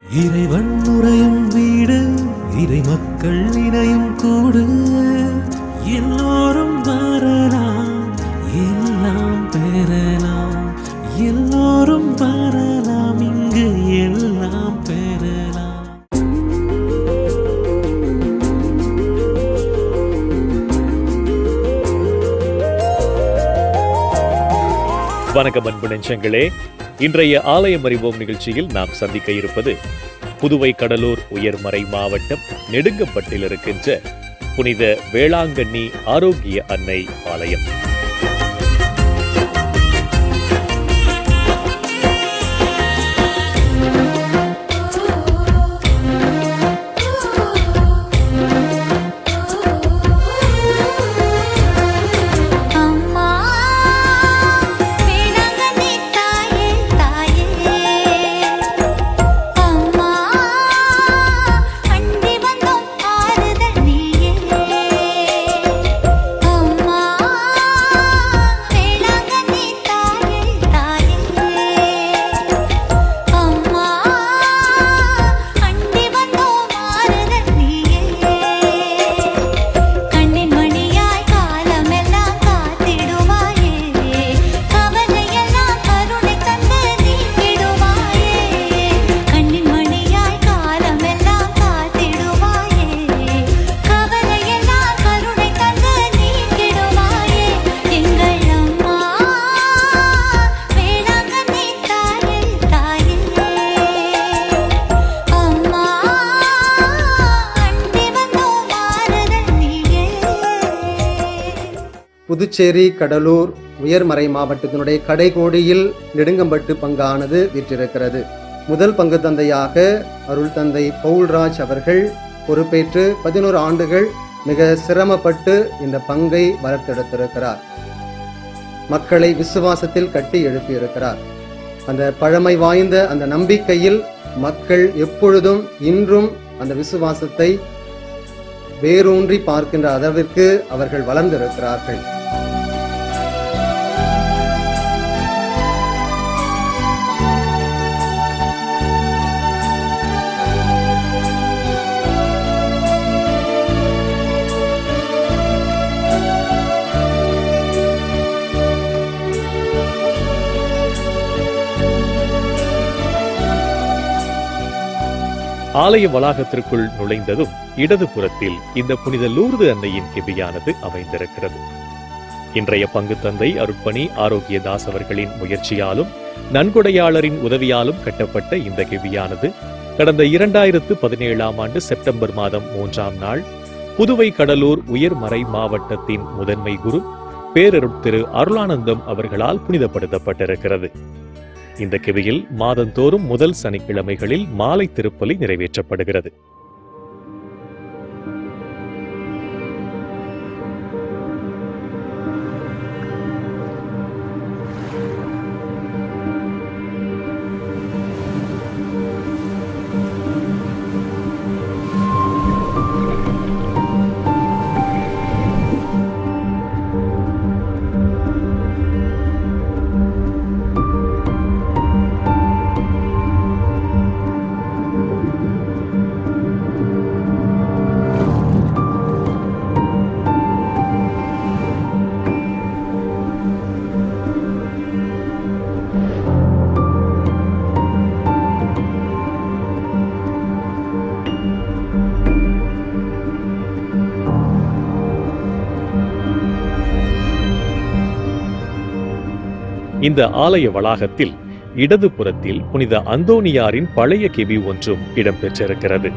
இறைவன் உறையும் வீடு இறை மக்கள் இணையும் கூடு எல்லோரும் வரலாம் எல்லாம் பெறலாம் எல்லோரும் வரலாம் இங்கு எல்லாம் பெறலாம் வணக்கம் அன்பு நெஞ்சங்களே இன்றைய ஆலயம் அறிவோம் நிகழ்ச்சியில் நாம் சந்திக்க இருப்பது புதுவை கடலூர் உயர்மறை மாவட்டம் நெடுங்கம்பட்டில் இருக்கின்ற புனித வேளாங்கண்ணி ஆரோக்கிய அன்னை ஆலயம் அம்மா வேளாங்கண்ணி தாயே தாயே அம்மா அண்டி வந்தோம் ஆறுதல் நீயே அம்மா வேளாங்கண்ணி தாயே தாயே அம்மா அண்டி வந்தோம் ஆறுதல் நீயே கண்ணின் மணியாய் காலமெல்லாம் காத்திடுவாயே கவலையெல்லாம் கருணை தந்து நீக்கிடுவாயே கண்ணின் மணியாய் காலமெல்லாம் காத்திடுவாயே கவலையெல்லாம் கருணை தந்து நீக்கிடுவாயே எங்கள் அம்மா வேளாங்கண்ணி தாயே தாயே அம்மா அண்டி வந்தோம் ஆறுதல் நீயே புதுச்சேரி கடலூர் உயர்மறை மாவட்டத்தினுடைய கடைகோடியில் நெடுங்கம்பட்டு பங்கானது விற்றிருக்கிறது முதல் பங்கு தந்தையாக அருள் தந்தை பவுல்ராஜ் அவர்கள் பொறுப்பேற்று பதினோரு ஆண்டுகள் மிக சிரமப்பட்டு இந்த பங்கை வளர்த்தெடுத்திருக்கிறார் மக்களை விசுவாசத்தில் கட்டி எழுப்பியிருக்கிறார் அந்த பழமை வாய்ந்த அந்த நம்பிக்கையில் மக்கள் எப்பொழுதும் இன்றும் அந்த விசுவாசத்தை வேரூன்றி பார்க்கின்ற அளவிற்கு அவர்கள் வளர்ந்திருக்கிறார்கள் ஆலய வளாகத்திற்குள் நுழைந்ததும் இடதுபுறத்தில் இந்த புனித லூர்து அன்னையின் கிபியானது அமைந்திருக்கிறது இன்றைய பங்கு தந்தை அருட்பணி ஆரோக்கியதாஸ் அவர்களின் முயற்சியாலும் நன்கொடையாளரின் உதவியாலும் கட்டப்பட்ட இந்த கிபியானது கடந்த இரண்டாயிரத்து பதினேழாம் ஆண்டு செப்டம்பர் மாதம் மூன்றாம் நாள் புதுவை கடலூர் உயர்மறை மாவட்டத்தின் முதன்மை குரு பேரருட் திரு அருளானந்தம் அவர்களால் புனிதப்படுத்தப்பட்டிருக்கிறது இந்த கிவியில் மாதந்தோறும் முதல் சனிக்கிழமைகளில் மாலை திருப்பலி நிறைவேற்றப்படுகிறது இந்த ஆலய வளாகத்தில் இடதுபுறத்தில் புனித அந்தோனியாரின் பழைய கிவி ஒன்றும் இடம்பெற்றிருக்கிறது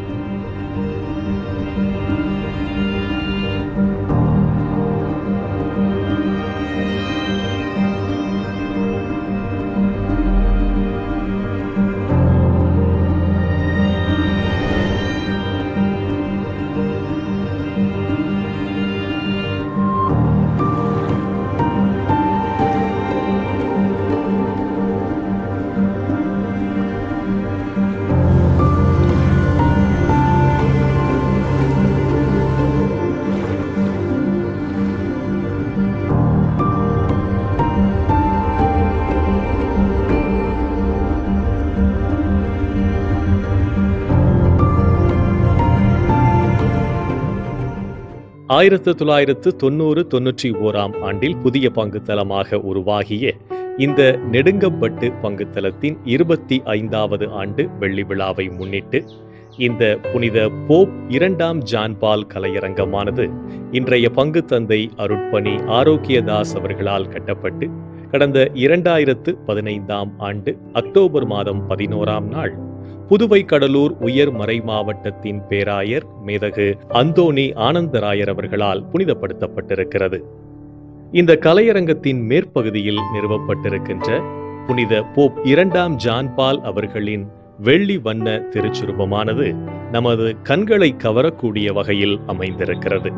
ஆயிரத்து தொள்ளாயிரத்து தொண்ணூறு தொன்னூற்றி ஓராம் ஆண்டில் புதிய பங்குத்தலமாக உருவாகிய இந்த நெடுங்கம்பட்டு பங்குத்தலத்தின் இருபத்தி ஐந்தாவது ஆண்டு வெள்ளி விழாவை முன்னிட்டு இந்த புனித போப் இரண்டாம் ஜான்பால் கலையரங்கமானது இன்றைய பங்கு தந்தை அருட்பணி ஆரோக்கியதாஸ் அவர்களால் கட்டப்பட்டு கடந்த இரண்டாயிரத்து பதினைந்தாம் ஆண்டு அக்டோபர் மாதம் பதினோராம் நாள் புதுவை கடலூர் உயர் மறை மாவட்டத்தின் பேராயர் மேதகு அந்தோணி ஆனந்தராயர் அவர்களால் புனிதப்படுத்தப்பட்டிருக்கிறது இந்த கலையரங்கத்தின் மேற்பகுதியில் நிறுவப்பட்டிருக்கின்ற புனித போப் இரண்டாம் ஜான்பால் அவர்களின் வெள்ளி வண்ண திருச்சுருபமானது நமது கண்களை கவரக்கூடிய வகையில் அமைந்திருக்கிறது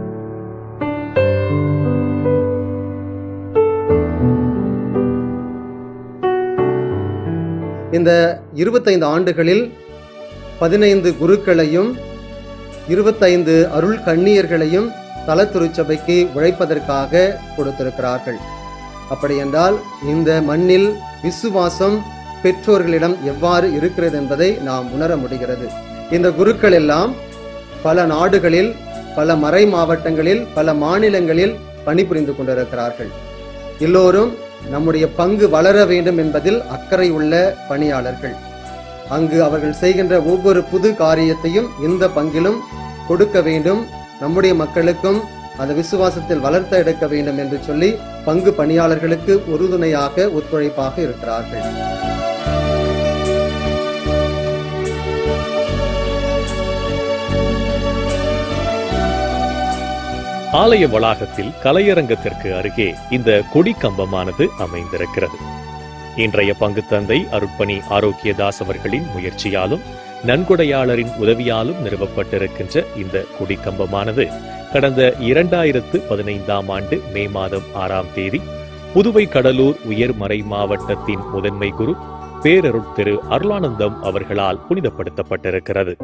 இந்த இருபத்தைந்து ஆண்டுகளில் பதினைந்து குருக்களையும் இருபத்தைந்து அருள் கண்ணியர்களையும் தல திருச்சபைக்கு உழைப்பதற்காக கொடுத்திருக்கிறார்கள் அப்படி என்றால் இந்த மண்ணில் விசுவாசம் பெற்றோர்களிடம் எவ்வாறு இருக்கிறது என்பதை நாம் உணர முடிகிறது இந்த குருக்கள் எல்லாம் பல நாடுகளில் பல மறை மாவட்டங்களில் பல மாநிலங்களில் பணிபுரிந்து கொண்டிருக்கிறார்கள் எல்லோரும் நம்முடைய பங்கு வளர வேண்டும் என்பதில் அக்கறை உள்ள பணியாளர்கள் அங்கு அவர்கள் செய்கின்ற ஒவ்வொரு புது காரியத்தையும் இந்த பங்கிலும் கொடுக்க வேண்டும் நம்முடைய மக்களுக்கும் அந்த விசுவாசத்தில் வளர்த்த எடுக்க வேண்டும் என்று சொல்லி பங்கு பணியாளர்களுக்கு உறுதுணையாக ஒத்துழைப்பாக இருக்கிறார்கள் ஆலய வளாகத்தில் கலையரங்கத்திற்கு அருகே இந்த கொடி கம்பமானது அமைந்திருக்கிறது இன்றைய பங்கு தந்தை அருட்பணி ஆரோக்கியதாஸ் அவர்களின் முயற்சியாலும் நன்கொடையாளரின் உதவியாலும் நிறுவப்பட்டிருக்கின்ற இந்த கொடி கம்பமானது கடந்த இரண்டாயிரத்து பதினைந்தாம் ஆண்டு மே மாதம் ஆறாம் தேதி புதுவை கடலூர் உயர்மறை மாவட்டத்தின் முதன்மை குரு பேரருட் திரு அருளானந்தம் அவர்களால் புனிதப்படுத்தப்பட்டிருக்கிறது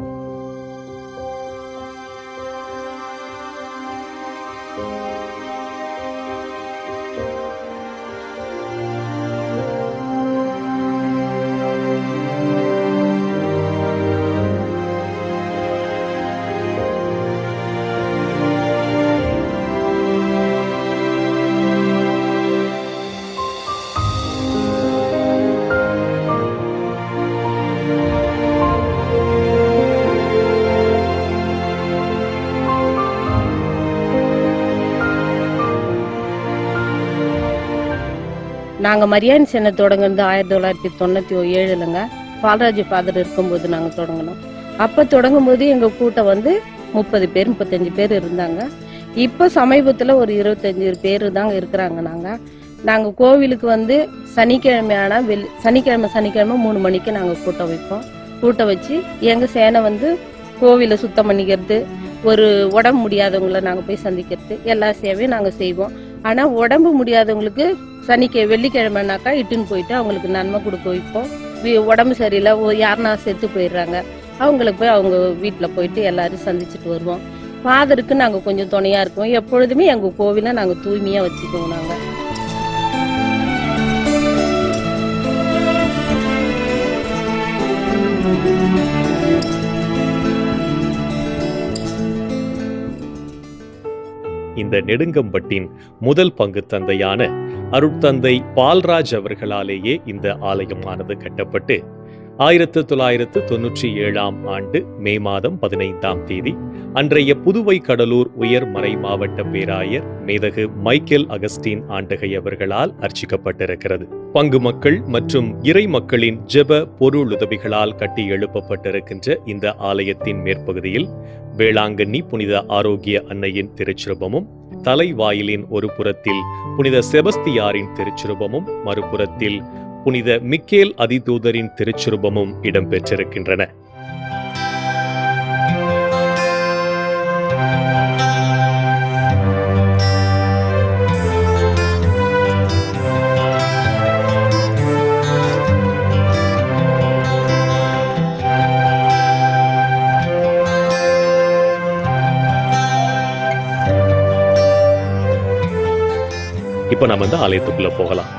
நாங்கள் மரியாதை சென்னை தொடங்குனது ஆயிரத்தி தொள்ளாயிரத்தி தொண்ணூற்றி ஏழுலங்க பாலராஜ் ஃபாதர் இருக்கும்போது நாங்கள் தொடங்கினோம் அப்போ தொடங்கும்போது எங்கள் கூட்டம் வந்து முப்பது பேர் முப்பத்தஞ்சு பேர் இருந்தாங்க இப்போ சமீபத்தில் ஒரு இருபத்தஞ்சு பேர் தாங்க இருக்கிறாங்க நாங்கள் நாங்கள் கோவிலுக்கு வந்து சனிக்கிழமையான வெள்ளி சனிக்கிழமை சனிக்கிழமை மூணு மணிக்கு நாங்கள் கூட்டம் வைப்போம் கூட்டம் வச்சு எங்கள் சேனை வந்து கோவிலை சுத்தம் பண்ணிக்கிறது ஒரு உடம்பு முடியாதவங்கள நாங்கள் போய் சந்திக்கிறது எல்லா சேவையும் நாங்கள் செய்வோம் ஆனால் உடம்பு முடியாதவங்களுக்கு சனிக்கை வெள்ளிக்கிழமைனாக்கா இட்டுன்னு போயிட்டு அவங்களுக்கு நன்மை கொடுக்க வைப்போம் வி- உடம்பு சரியில்லை ஓ- யாருனா செத்து போயிடுறாங்க அவங்களுக்கு போய் அவங்க வீட்டில் போயிட்டு எல்லாரும் சந்திச்சுட்டு வருவோம் ஃபாதருக்கு நாங்கள் கொஞ்சம் துணையாக இருக்கோம் எப்பொழுதுமே எங்கள் கோவிலை நாங்கள் தூய்மையாக வச்சுக்குவோம் நாங்கள் இந்த நெடுங்கம்பட்டின் முதல் பங்கு தந்தையான அருட்தந்தை பால்ராஜ் அவர்களாலேயே இந்த ஆலயமானது கட்டப்பட்டு ஆயிரத்து தொள்ளாயிரத்து தொன்னூற்றி ஏழாம் ஆண்டு மே மாதம் பதினைந்தாம் தேதி அன்றைய புதுவை கடலூர் உயர்மறை மாவட்ட பேராயர் மேதகு மைக்கேல் அகஸ்டின் ஆண்டகை அவர்களால் அர்ச்சிக்கப்பட்டிருக்கிறது பங்கு மக்கள் மற்றும் இறை மக்களின் ஜெப பொருளுதவிகளால் கட்டி எழுப்பப்பட்டிருக்கின்ற இந்த ஆலயத்தின் மேற்பகுதியில் வேளாங்கண்ணி புனித ஆரோக்கிய அன்னையின் திருச்சிருபமும் தலைவாயிலின் ஒரு புறத்தில் புனித செபஸ்தியாரின் திருச்சிருபமும் மறுபுறத்தில் புனித மிக்கேல் அதிதூதரின் திருச்சிருபமும் இடம்பெற்றிருக்கின்றன இப்ப நம்ம இந்த ஆலயத்துக்குள்ள போகலாம்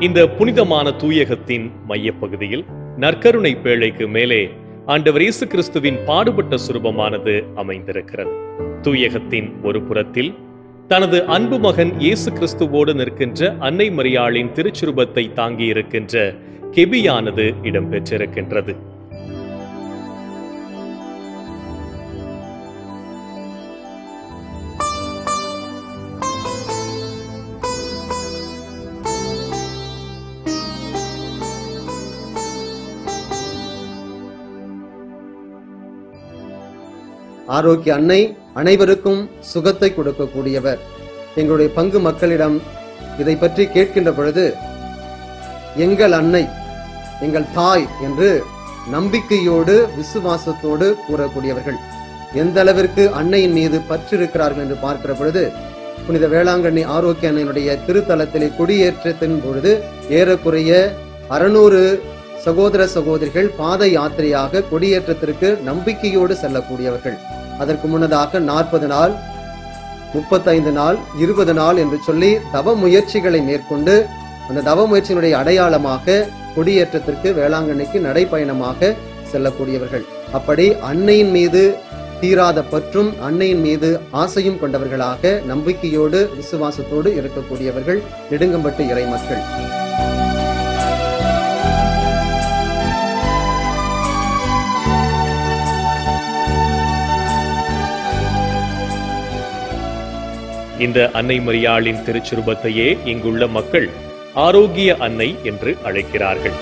இந்த புனிதமான தூயகத்தின் மையப்பகுதியில் நற்கருணை பேழைக்கு மேலே ஆண்டவர் இயேசு கிறிஸ்துவின் பாடுபட்ட சுரூபமானது அமைந்திருக்கிறது தூயகத்தின் ஒரு புறத்தில் தனது அன்பு மகன் இயேசு கிறிஸ்துவோடு நிற்கின்ற அன்னை மரியாளின் திருச்சுருபத்தை தாங்கி இருக்கின்ற கெபியானது இடம்பெற்றிருக்கின்றது ஆரோக்கிய அன்னை அனைவருக்கும் சுகத்தை கொடுக்கக்கூடியவர் எங்களுடைய பங்கு மக்களிடம் இதை பற்றி கேட்கின்ற பொழுது எங்கள் அன்னை எங்கள் தாய் என்று நம்பிக்கையோடு விசுவாசத்தோடு கூறக்கூடியவர்கள் எந்த அளவிற்கு அன்னையின் மீது பற்று இருக்கிறார்கள் என்று பார்க்கிற பொழுது புனித வேளாங்கண்ணி ஆரோக்கிய அன்னையினுடைய திருத்தலத்திலே குடியேற்றத்தின் பொழுது ஏறக்குறைய அறுநூறு சகோதர சகோதரிகள் பாத யாத்திரையாக கொடியேற்றத்திற்கு நம்பிக்கையோடு செல்லக்கூடியவர்கள் அதற்கு முன்னதாக நாற்பது நாள் முப்பத்தைந்து நாள் இருபது நாள் என்று சொல்லி தவ முயற்சிகளை மேற்கொண்டு அந்த தவ முயற்சியினுடைய அடையாளமாக கொடியேற்றத்திற்கு வேளாங்கண்ணிக்கு நடைப்பயணமாக செல்லக்கூடியவர்கள் அப்படி அன்னையின் மீது தீராத பற்றும் அன்னையின் மீது ஆசையும் கொண்டவர்களாக நம்பிக்கையோடு விசுவாசத்தோடு இருக்கக்கூடியவர்கள் நெடுங்கம்பட்டு இறை மக்கள் இந்த அன்னை மரியாளின் திருச்சுருபத்தையே இங்குள்ள மக்கள் ஆரோக்கிய அன்னை என்று அழைக்கிறார்கள்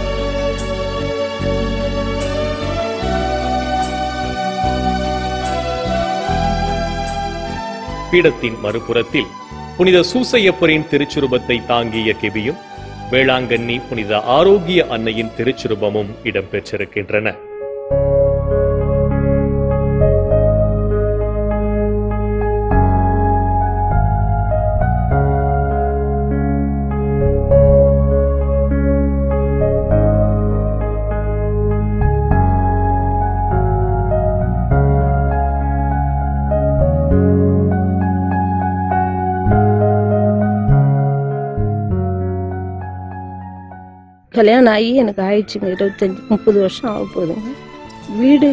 பீடத்தின் மறுபுறத்தில் புனித சூசையப்பரின் திருச்சுருபத்தை தாங்கிய கெபியும் வேளாங்கண்ணி புனித ஆரோக்கிய அன்னையின் திருச்சுருபமும் இடம்பெற்றிருக்கின்றன கல்யாணம் ஆகி எனக்கு ஆயிடுச்சுங்க இருபத்தஞ்சி முப்பது வருஷம் ஆக போகுதுங்க வீடு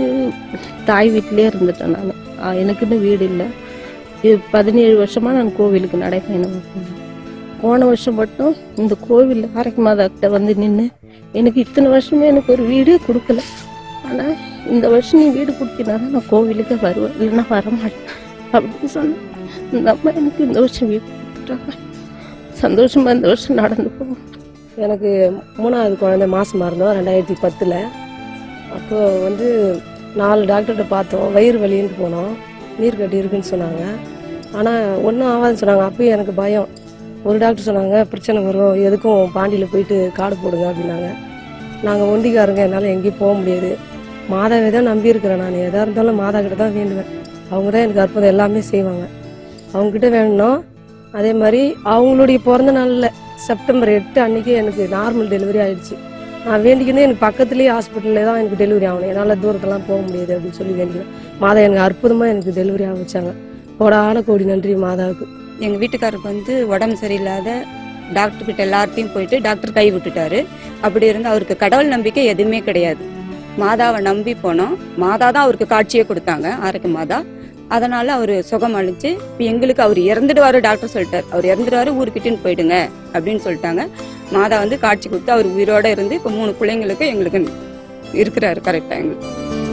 தாய் வீட்டிலே இருந்துட்டேன் நான் எனக்குன்னு வீடு இல்லை இது பதினேழு வருஷமா நான் கோவிலுக்கு நடைப்பயணம் போனேன் போன வருஷம் மட்டும் இந்த கோவில் ஆரோக்கிய மாதாக்கிட்ட வந்து நின்று எனக்கு இத்தனை வருஷமே எனக்கு ஒரு வீடே கொடுக்கல ஆனால் இந்த வருஷம் நீ வீடு கொடுத்தினா தான் நான் கோவிலுக்கே வருவேன் இல்லைன்னா வரமாட்டேன் அப்படின்னு சொன்னேன் இந்த அம்மா எனக்கு இந்த வருஷம் வீடு கொடுத்துட்டாங்க சந்தோஷமா இந்த வருஷம் நடந்து போகும் எனக்கு மூணாவது குழந்தை மாசமா இருந்தோம் ரெண்டாயிரத்தி பத்தில் அப்போ வந்து நாலு டாக்டர்கிட்ட பார்த்தோம் வயிறு வலின்னு போனோம் நீர் கட்டி இருக்குன்னு சொன்னாங்க ஆனால் ஒன்றும் ஆகாதுன்னு சொன்னாங்க அப்பயும் எனக்கு பயம் ஒரு டாக்டர் சொன்னாங்க பிரச்சனை வரும் எதுக்கும் பாண்டியில் போயிட்டு கார்டு போடுங்க அப்படின்னாங்க நாங்கள் ஒண்டிக்காரங்க என்னால் எங்கேயும் போக முடியாது மாதாவை தான் நம்பி இருக்கிறேன் நான் எதாக இருந்தாலும் மாதா கிட்ட தான் வேண்டுவேன் அவங்க தான் எனக்கு அற்புதம் எல்லாமே செய்வாங்க அவங்ககிட்ட வேணும் அதே மாதிரி அவங்களுடைய பிறந்த நாளில் செப்டம்பர் எட்டு அன்னைக்கு எனக்கு நார்மல் டெலிவரி ஆயிடுச்சு நான் வேண்டிக்கினே எனக்கு பக்கத்துலேயே ஹாஸ்பிட்டலில் தான் எனக்கு டெலிவரி ஆகணும் என்னால் தூரத்தெல்லாம் போக முடியாது அப்படின்னு சொல்லி வேண்டிக்கிறேன் மாதா எனக்கு அற்புதமாக எனக்கு டெலிவரி ஆக வச்சாங்க கோடான கோடி நன்றி மாதாவுக்கு எங்கள் வீட்டுக்காரருக்கு வந்து உடம்பு சரியில்லாத டாக்டர் கிட்ட எல்லார்ட்டையும் போயிட்டு டாக்டர் கை விட்டுட்டாரு அப்படி இருந்து அவருக்கு கடவுள் நம்பிக்கை எதுவுமே கிடையாது மாதாவை நம்பி போனோம் மாதா தான் அவருக்கு காட்சியே கொடுத்தாங்க ஆரோக்கிய மாதா அதனால அவர் சுகம் அழிச்சு இப்ப எங்களுக்கு அவர் இறந்துடுவாரு டாக்டர் சொல்லிட்டார் அவர் இறந்துடுவாரு ஊருக்கிட்டுன்னு போயிடுங்க அப்படின்னு சொல்லிட்டாங்க மாதா வந்து காட்சி கொடுத்து அவர் உயிரோட இருந்து இப்போ மூணு பிள்ளைங்களுக்கு எங்களுக்கு இருக்கிறாரு கரெக்டாக எங்களுக்கு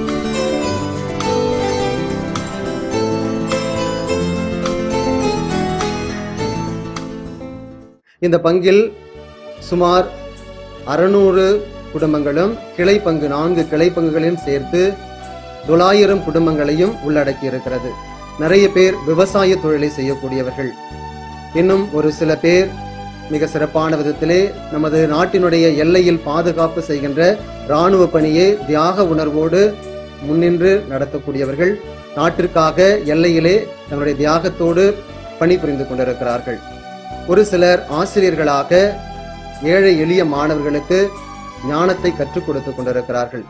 இந்த பங்கில் சுமார் அறுநூறு குடும்பங்களும் கிளை பங்கு நான்கு கிளை பங்குகளையும் சேர்த்து தொள்ளாயிரம் குடும்பங்களையும் உள்ளடக்கி இருக்கிறது நிறைய பேர் விவசாய தொழிலை செய்யக்கூடியவர்கள் இன்னும் ஒரு சில பேர் மிக சிறப்பான விதத்திலே நமது நாட்டினுடைய எல்லையில் பாதுகாப்பு செய்கின்ற இராணுவ பணியை தியாக உணர்வோடு முன்னின்று நடத்தக்கூடியவர்கள் நாட்டிற்காக எல்லையிலே தங்களுடைய தியாகத்தோடு பணிபுரிந்து கொண்டிருக்கிறார்கள் ஒரு சிலர் ஆசிரியர்களாக ஏழை எளிய மாணவர்களுக்கு ஞானத்தை கற்றுக் கொடுத்துக் கொண்டிருக்கிறார்கள்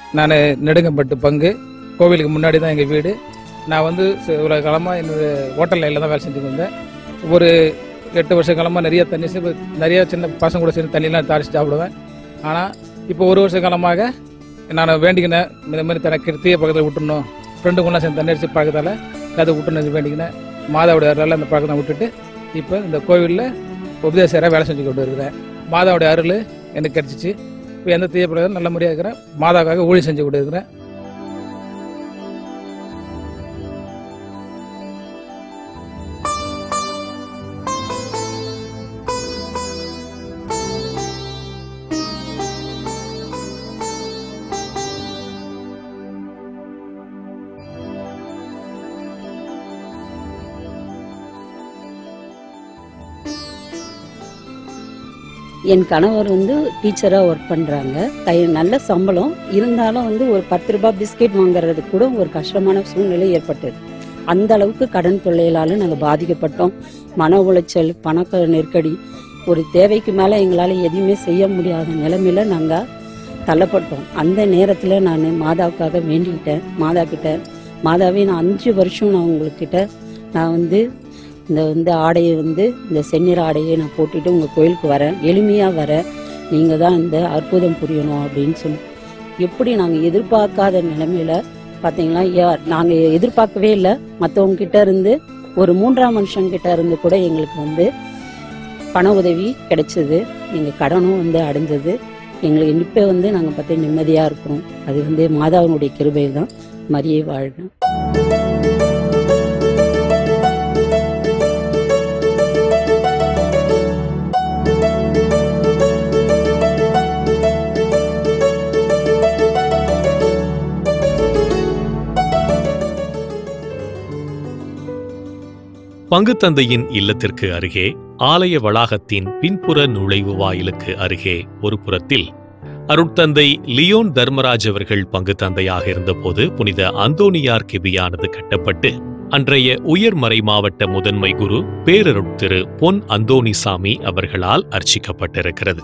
நான் நெடுங்கம்பட்டு பங்கு கோவிலுக்கு முன்னாடி தான் எங்கள் வீடு நான் வந்து சி- இவ்வளோ காலமாக என்னோட ஹோட்டல் லைனில் தான் வேலை செஞ்சுட்டு இருந்தேன் ஒரு எட்டு வருஷ காலமாக நிறைய தண்ணி சி- நிறைய சின்ன பசங்க கூட சேர்ந்து தண்ணியெலாம் தாளிச்சு சாப்பிடுவேன் ஆனால் இப்போ ஒரு வருஷ காலமாக நான் வேண்டிக்கினேன் இந்த மாதிரி தனக்கு தீய பக்கத்தில் விட்டுணும் ஃப்ரெண்டுங்களாம் சேர்ந்து தண்ணி அடிச்சு பழக்கத்தால் அதை விட்டுணும் வேண்டிக்கினேன் மாதாவுடைய அருளால் அந்த பழக்கத்தை விட்டுட்டு இப்போ இந்த கோவிலில் உபதேசராக வேலை செஞ்சு கொண்டு இருக்கிறேன் மாதாவுடைய அருள் எனக்கு கிடச்சிச்சு இப்போ எந்த தீய பழக்கம் நல்ல முறையாக இருக்கிறேன் மாதாவுக்காக ஊழி செஞ்சு கொண்டு இருக்கிறேன் என் கணவர் வந்து டீச்சராக ஒர்க் பண்ணுறாங்க கை நல்ல சம்பளம் இருந்தாலும் வந்து ஒரு பத்து ரூபாய் பிஸ்கெட் வாங்குறது கூட ஒரு கஷ்டமான சூழ்நிலை ஏற்பட்டது அந்த அளவுக்கு கடன் தொல்லையிலால நாங்கள் பாதிக்கப்பட்டோம் மன உளைச்சல் பணக்க நெருக்கடி ஒரு தேவைக்கு மேலே எங்களால் எதுவுமே செய்ய முடியாத நிலைமையில நாங்கள் தள்ளப்பட்டோம் அந்த நேரத்தில் நான் மாதாவுக்காக வேண்டிக்கிட்டேன் மாதா கிட்ட மாதாவே நான் அஞ்சு வருஷம் நான் உங்கள்கிட்ட நான் வந்து இந்த வந்து ஆடையை வந்து இந்த செந்நிற ஆடையை நான் போட்டுட்டு உங்கள் கோயிலுக்கு வரேன் எளிமையாக வரேன் நீங்கள் தான் இந்த அற்புதம் புரியணும் அப்படின்னு சொல்லி எப்படி நாங்கள் எதிர்பார்க்காத நிலைமையில பார்த்தீங்களா நாங்கள் எதிர்பார்க்கவே இல்லை மற்றவங்க கிட்ட இருந்து ஒரு மூன்றாம் மனுஷன் கிட்ட இருந்து கூட எங்களுக்கு வந்து பண உதவி கிடைச்சது எங்கள் கடனும் வந்து அடைஞ்சது எங்களுக்கு இப்போ வந்து நாங்கள் பார்த்து நிம்மதியாக இருக்கிறோம் அது வந்து மாதாவினுடைய கிருபை தான் மரியை வாழ்க பங்குத்தந்தையின் இல்லத்திற்கு அருகே ஆலய வளாகத்தின் பின்புற நுழைவு வாயிலுக்கு அருகே ஒரு புறத்தில் அருட்தந்தை லியோன் தர்மராஜ் அவர்கள் பங்குத்தந்தையாக இருந்தபோது புனித அந்தோனியார் கிபியானது கட்டப்பட்டு அன்றைய உயர்மறை மாவட்ட முதன்மை குரு பேரருட்திரு பொன் அந்தோணிசாமி அவர்களால் அர்ச்சிக்கப்பட்டிருக்கிறது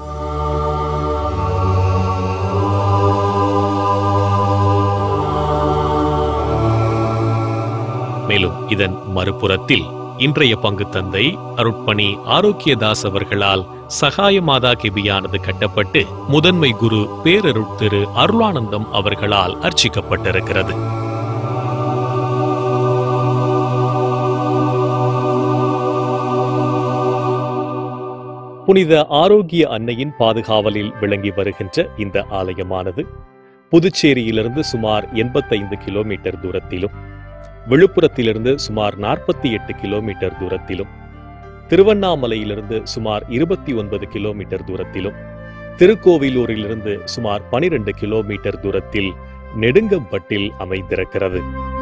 மேலும் இதன் மறுபுறத்தில் இன்றைய பங்குத்தந்தை அருட்பணி ஆரோக்கியதாஸ் அவர்களால் சகாய மாதா கெபியானது கட்டப்பட்டு முதன்மை குரு பேரருட் திரு அருளானந்தம் அவர்களால் அர்ச்சிக்கப்பட்டிருக்கிறது புனித ஆரோக்கிய அன்னையின் பாதுகாவலில் விளங்கி வருகின்ற இந்த ஆலயமானது புதுச்சேரியிலிருந்து சுமார் எண்பத்தைந்து கிலோமீட்டர் தூரத்திலும் விழுப்புரத்திலிருந்து சுமார் நாற்பத்தி எட்டு கிலோமீட்டர் தூரத்திலும் திருவண்ணாமலையிலிருந்து சுமார் இருபத்தி ஒன்பது கிலோமீட்டர் தூரத்திலும் திருக்கோவிலூரிலிருந்து சுமார் பனிரெண்டு கிலோமீட்டர் தூரத்தில் நெடுங்கம்பட்டில் அமைந்திருக்கிறது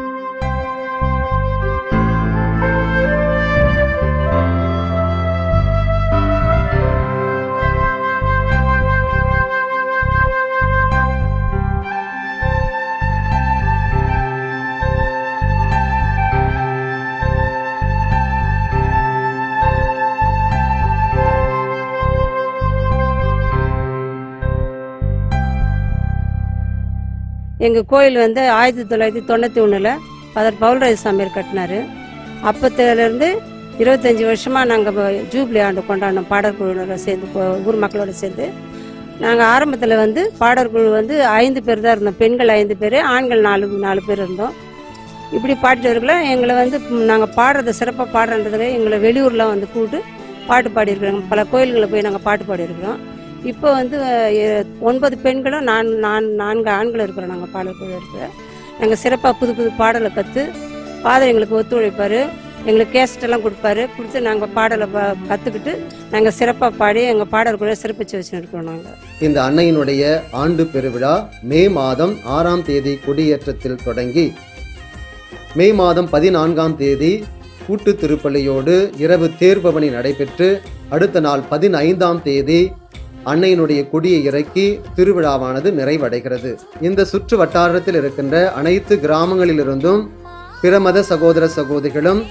எங்கள் கோயில் வந்து ஆயிரத்தி தொள்ளாயிரத்தி தொண்ணூற்றி ஒன்றில் ஃபாதர் பவுல்ராஜ் சாமியார் கட்டினாரு அப்பத்துலேருந்து இருபத்தஞ்சி வருஷமாக நாங்கள் ஜூப்ளி ஆண்டு கொண்டாடினோம் பாடற் குழுவினரோட சேர்ந்து கோ- ஊர் மக்களோட சேர்ந்து நாங்கள் ஆரம்பத்தில் வந்து பாடற் குழு வந்து ஐந்து பேர் தான் இருந்தோம் பெண்கள் ஐந்து பேர் ஆண்கள் நாலு நாலு பேர் இருந்தோம் இப்படி பாடிட்டு எங்களை வந்து நாங்கள் பாடுறத சிறப்பாக பாடுறதுக்கு எங்களை வெளியூர்லாம் வந்து கூப்பிட்டு பாட்டு பாடியிருக்கிறோம் பல கோயில்களில் போய் நாங்கள் பாட்டு பாடியிருக்கிறோம் இப்போ வந்து அஹ், ஒன்பது பெண்களும் நான் நான் நான்கு ஆண்களும் இருக்கிறோம் நாங்கள் பாடல்குழு இருக்கிற நாங்கள் சிறப்பாக புது புது பாடலை கற்று ஃபாதர் எங்களுக்கு ஒத்துழைப்பார் எங்களுக்கு கேசட் எல்லாம் கொடுப்பாரு கொடுத்து நாங்கள் பாடலை ப- கற்றுக்கிட்டு நாங்கள் சிறப்பாக பாடி எங்கள் பாடல்குழு சிறப்பிச்சு வச்சுன்னு இருக்கிறோம் நாங்கள் இந்த அன்னையினுடைய ஆண்டு பெருவிழா மே மாதம் ஆறாம் தேதி கொடியேற்றத்தில் தொடங்கி மே மாதம் பதினான்காம் தேதி கூட்டு திருப்பலியோடு இரவு தேர்பவனி நடைபெற்று அடுத்த நாள் பதினைந்தாம் தேதி அன்னையினுடைய கொடியை இறக்கி திருவிழாவானது நிறைவடைகிறது இந்த சுற்று வட்டாரத்தில் இருக்கின்ற அனைத்து கிராமங்களிலிருந்தும் பிற மத சகோதர சகோதரிகளும்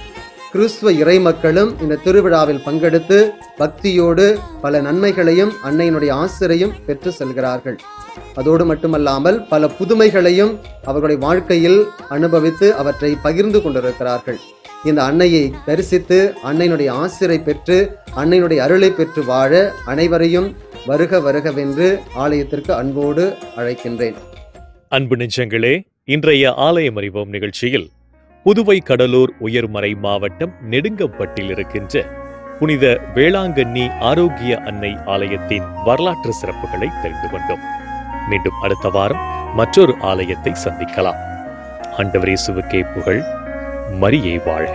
கிறிஸ்துவ இறைமக்களும் இந்த திருவிழாவில் பங்கெடுத்து பக்தியோடு பல நன்மைகளையும் அன்னையினுடைய ஆசிரையும் பெற்று செல்கிறார்கள் அதோடு மட்டுமல்லாமல் பல புதுமைகளையும் அவர்களுடைய வாழ்க்கையில் அனுபவித்து அவற்றை பகிர்ந்து கொண்டிருக்கிறார்கள் இந்த அன்னையை தரிசித்து அன்னையினுடைய ஆசிரை பெற்று அன்னையினுடைய அருளை பெற்று வாழ அனைவரையும் வருக வருகவென்று ஆலயத்திற்கு அன்போடு அழைக்கின்றேன் அன்பு நெஞ்சங்களே இன்றைய ஆலயம் அறிவோம் நிகழ்ச்சியில் புதுவை கடலூர் உயர்மறை மாவட்டம் நெடுங்கம்பட்டில் இருக்கின்ற புனித வேளாங்கண்ணி ஆரோக்கிய அன்னை ஆலயத்தின் வரலாற்று சிறப்புகளை தெரிந்து கொண்டோம் மீண்டும் அடுத்த வாரம் மற்றொரு ஆலயத்தை சந்திக்கலாம் ஆண்டவர் இயேசுவுக்கே புகழ் மரியே வாழ்க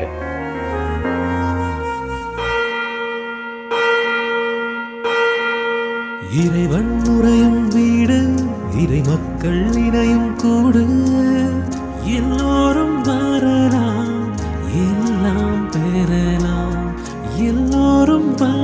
இறைவன் உறையும் வீடு இறை மக்கள் இணையும் கூடு எல்லோரும் வரலாம் எல்லாம் பெறலாம் எல்லோரும் வர